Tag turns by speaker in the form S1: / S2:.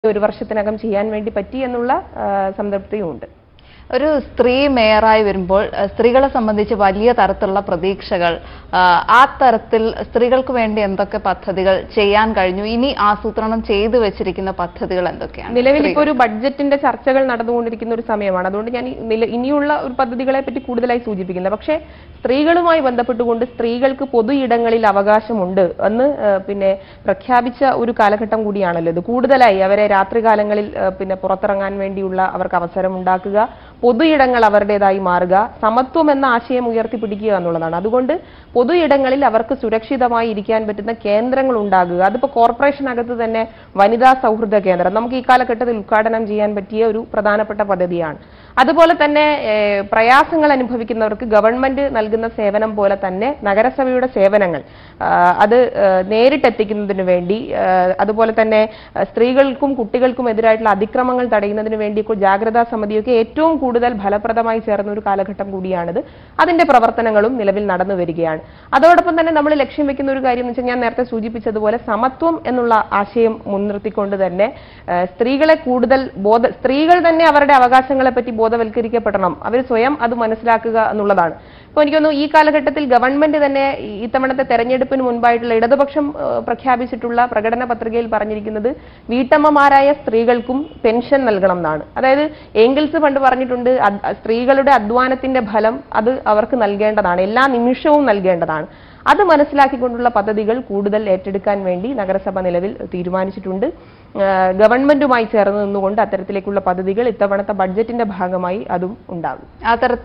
S1: ഒരു വർഷത്തിനകം ചെയ്യാൻ വേണ്ടി പറ്റി എന്നുള്ള ആ, സംതൃപ്തിയും ഉണ്ട്
S2: ഒരു സ്ത്രീ മേയറായി വരുമ്പോൾ അഹ് സ്ത്രീകളെ സംബന്ധിച്ച് വലിയ തരത്തിലുള്ള പ്രതീക്ഷകൾ ആഹ് ആ തരത്തിൽ സ്ത്രീകൾക്ക് വേണ്ടി എന്തൊക്കെ പദ്ധതികൾ ചെയ്യാൻ കഴിഞ്ഞു ഇനി ആസൂത്രണം ചെയ്തു വെച്ചിരിക്കുന്ന പദ്ധതികൾ എന്തൊക്കെയാണ്
S1: നിലവിൽ ഇപ്പോൾ ഒരു ബഡ്ജറ്റിന്റെ ചർച്ചകൾ നടന്നുകൊണ്ടിരിക്കുന്ന ഒരു സമയമാണ് അതുകൊണ്ട് ഞാൻ ഈ നില- ഇനിയുള്ള ഒരു പദ്ധതികളെ പറ്റി കൂടുതലായി സൂചിപ്പിക്കുന്നത് പക്ഷേ സ്ത്രീകളുമായി ബന്ധപ്പെട്ടുകൊണ്ട് സ്ത്രീകൾക്ക് പൊതു ഇടങ്ങളിൽ അവകാശമുണ്ട് എന്ന് ആ, പിന്നെ പ്രഖ്യാപിച്ച ഒരു കാലഘട്ടം കൂടിയാണല്ലോ ഇത് കൂടുതലായി അവരെ രാത്രികാലങ്ങളിൽ ആ, പിന്നെ പുറത്തിറങ്ങാൻ വേണ്ടിയുള്ള അവർക്ക് അവസരം ഉണ്ടാക്കുക പൊതു ഇടങ്ങൾ അവരുടേതായി മാറുക സമത്വം എന്ന ആശയം ഉയർത്തിപ്പിടിക്കുക എന്നുള്ളതാണ് അതുകൊണ്ട് പൊതു ഇടങ്ങളിൽ അവർക്ക് സുരക്ഷിതമായി ഇരിക്കാൻ പറ്റുന്ന കേന്ദ്രങ്ങൾ ഉണ്ടാകുക അതിപ്പോ കോർപ്പറേഷനകത്ത് തന്നെ വനിതാ സൗഹൃദ കേന്ദ്രം നമുക്ക് ഈ കാലഘട്ടത്തിൽ ഉദ്ഘാടനം ചെയ്യാൻ പറ്റിയ ഒരു പ്രധാനപ്പെട്ട പദ്ധതിയാണ് അതുപോലെ തന്നെ ഏഹ്, പ്രയാസങ്ങൾ അനുഭവിക്കുന്നവർക്ക് ഗവൺമെന്റ് നൽകുന്ന സേവനം പോലെ തന്നെ നഗരസഭയുടെ സേവനങ്ങൾ ആ, അത് ഏഹ്, നേരിട്ടെത്തിക്കുന്നതിന് വേണ്ടി ഏഹ്, അതുപോലെ തന്നെ ഏഹ്, സ്ത്രീകൾക്കും കുട്ടികൾക്കും എതിരായിട്ടുള്ള അതിക്രമങ്ങൾ തടയുന്നതിന് വേണ്ടി ഇപ്പോൾ ജാഗ്രതാ സമിതിയൊക്കെ ഏറ്റവും കൂടുതൽ ഫലപ്രദമായി ചേർന്ന ഒരു കാലഘട്ടം കൂടിയാണിത് അതിന്റെ പ്രവർത്തനങ്ങളും നിലവിൽ നടന്നു വരികയാണ് അതോടൊപ്പം തന്നെ നമ്മൾ ലക്ഷ്യം വെക്കുന്ന ഒരു കാര്യം എന്ന് വെച്ചാൽ ഞാൻ നേരത്തെ സൂചിപ്പിച്ചതുപോലെ സമത്വം എന്നുള്ള ആശയം മുൻനിർത്തിക്കൊണ്ട് തന്നെ ഏഹ്, സ്ത്രീകളെ കൂടുതൽ ബോധ സ്ത്രീകൾ തന്നെ അവരുടെ അവകാശങ്ങളെ പറ്റി ബോധവൽക്കരിക്കപ്പെടണം അവർ സ്വയം അത് മനസ്സിലാക്കുക എന്നുള്ളതാണ് ഇപ്പോൾ എനിക്ക് തോന്നുന്നു ഈ കാലഘട്ടത്തിൽ ഗവൺമെന്റ് തന്നെ ഈ- ഇത്തവണത്തെ തെരഞ്ഞെടുപ്പിന് മുൻപായിട്ടുള്ള ഇടതുപക്ഷം ഏഹ്, പ്രഖ്യാപിച്ചിട്ടുള്ള പ്രകടന പത്രികയിൽ പറഞ്ഞിരിക്കുന്നത് വീട്ടമ്മമാരായ സ്ത്രീകൾക്കും പെൻഷൻ നൽകണം എന്നാണ് അതായത് എങ്കിൽസ് പണ്ട് പറഞ്ഞിട്ടുണ്ട് അദ്- സ്ത്രീകളുടെ അധ്വാനത്തിന്റെ ഫലം അത് അവർക്ക് നൽകേണ്ടതാണ് എല്ലാ നിമിഷവും നൽകേണ്ടതാണ് അത് മനസ്സിലാക്കിക്കൊണ്ടുള്ള പദ്ധതികൾ കൂടുതൽ ഏറ്റെടുക്കാൻ വേണ്ടി നഗരസഭ നിലവിൽ തീരുമാനിച്ചിട്ടുണ്ട് ഏഹ്, ഗവൺമെന്റുമായി ചേർന്ന് നിന്നുകൊണ്ട് അത്തരത്തിലേക്കുള്ള പദ്ധതികൾ ഇത്തവണത്തെ ബഡ്ജറ്റിന്റെ ഭാഗമായി അതും ഉണ്ടാകും
S2: ആ തരത്തിൽ